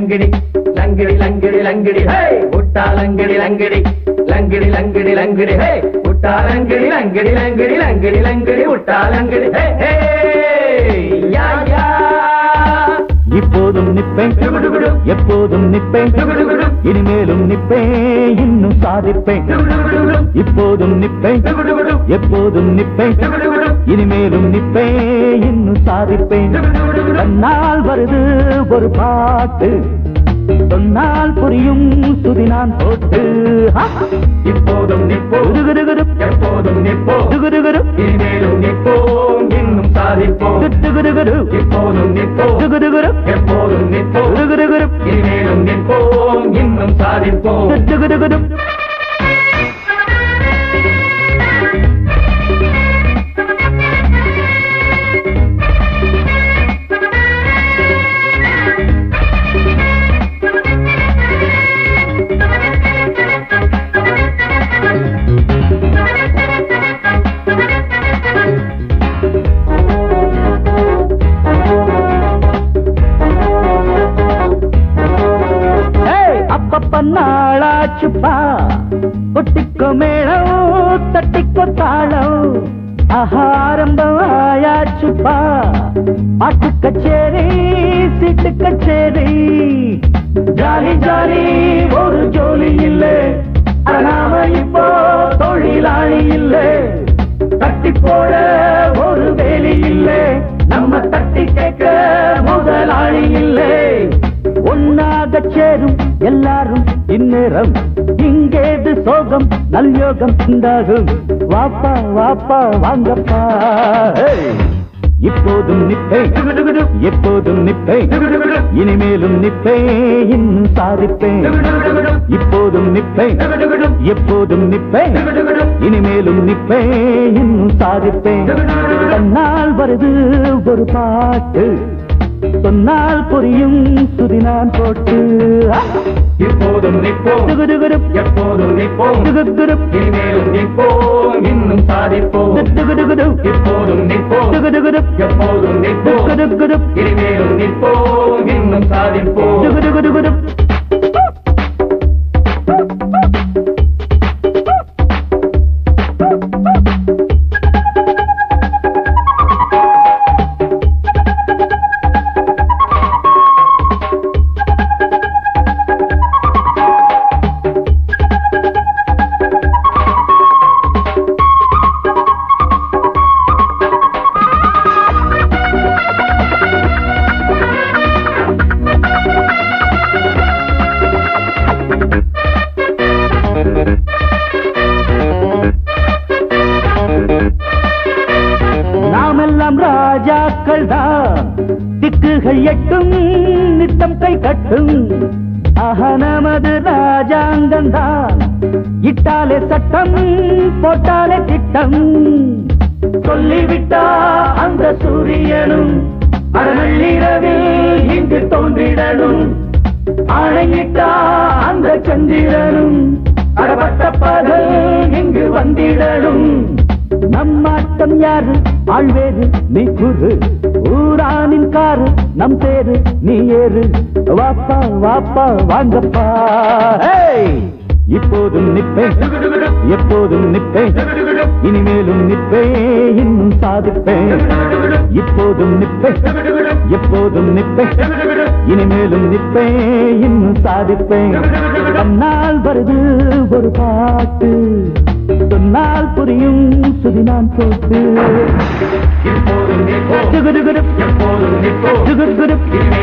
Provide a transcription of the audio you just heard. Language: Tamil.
லங்கிடி லங்கிடி லங்கிடி லங்கிடி ஹே முட்டா லங்கிடி லங்கிடி லங்கிடி லங்கிடி லங்கிடி ஹே முட்டா லங்கிடி லங்கிடி லங்கிடி லங்கிடி லங்கிடி முட்டா லங்கிடி ஹே ஹே யா யா இப்போதும் நிப்பேன் டுகுடுகுடு. எப்போதும் நிப்பேன் டுகுடுகுடு. இனிமேலும் நிப்பேன் இன்னும் சாதிப்பேன் டுகுடுகுடு. இப்போதும் நிப்பேன் டுகுடுகுடு. எப்போதும் நிப்பேன் டுகுடுகுடு. இனிமேலும் நிப்பேன் இன்னும் சாதிப்பேன் டுகுடுகுடு. தன்னால் வருது ஒரு பாட்டு சொன்னால் புரியும் சுதி நான் போட்டு ஹா! இப்போதும் நிப்போம் குருகுருகுரு, எப்போதும் நிப்போம் குருகுருகுரு, இனிமேலும் நிப்போம் இன்னும் சாதிப்போம் குருகுருகுரு, இப்போதும் நிப்போம் குருகுருகுரு, எப்போதும் நிப்போம் குருகுருகுரு, இனிமேலும் நிற்போம் இன்னும் சாதிப்போம் குருகுருகுரு. ஏய், அப்பப்ப நாளாச்சுப்பா ஒட்டிக்கோ மேளம் தட்டிக்கோ தாளம் ஆரம்பம் ஆயாச்சுப்பா பாட்டு கச்சேரி சீட்டு கச்சேரி ஜாலி ஜாலி ஒரு ஜோலி இல்ல நாம இப்போ தொழிலாளி இல்ல தட்டி போட ஒரு வேலி இல்ல நம்ம தட்டி கேட்க முதலாளி இல்லை ஒன்னாக சேரும் எல்லாரும் இந்நேரம் இங்கேது சோகம் நல்யோகம் உண்டாகும் வாப்பா வாப்பா வாங்கப்பா ஏய், இப்போதும் நிப்பேன் எப்போதும் நிப்பேன் இனிமேலும் நிப்பேன் இன்னும் சாதிப்பேன் இப்போதும் நிப்பேன் எப்போதும் நிப்பேன் இனிமேலும் நிப்பேன் இன்னும் சாதிப்பேன் தன்னால் வருது ஒரு பாட்டு சொன்னால் புரியும் சுதி நான் போட்டு இப்போதும் நிற்போம் துகுதுகுரு, எப்போதும் நிற்போம் துகுதுகுரு, இனிமேலும் நிற்போம் இன்னும் சாதிப்போம் துகுதுகுரு, இப்போதும் நிற்போம் துகுதுகுரு, எப்போதும் நிற்போம் துகுதுகுரு, இனிமேலும் நிற்போம் இன்னும் சாதிப்போம் துகுதுகுரு. நாமெல்லாம் ராஜாக்கள் தான் திக்குகள் எட்டும் நித்தம் கை கட்டும் ஆஹா நமது ராஜாங்கம் தான் இட்டாலே சட்டம் போட்டாலே திட்டம் சொல்லிவிட்டா அந்த சூரியனும் அறநள்ளிரவில் இங்கு தோன்றிடணும் ஆணையிட்டா அந்த சந்திரனும் அடப்பட்ட பகல் இங்கு வந்திடணும் நம்மாட்டம் யாரு ஆழ்வேறு நீ குரு ஊரானின் காரு நம் பேரு நீ ஏறு வாப்பா வாப்பா வாங்கப்பா ஹேய்! இப்போதும் நிப்பேன் எப்போதும் நிப்பேன் இனிமேலும் நிப்பேன் இன்னும் சாதிப்பேன் இப்போதும் நிப்பேன் எப்போதும் நிப்பேன் இனிமேலும் நிப்பேன் இன்னும் சாதிப்பேன் தன்னால் வருது ஒரு பாட்டு சொன்னால் புரியும் சுதி நான் போட்டு இப்போதும் நிற்போம் துகுதுகுரு, எப்போதும் நிற்போம் துகுதுகுரு, இனிமேலும்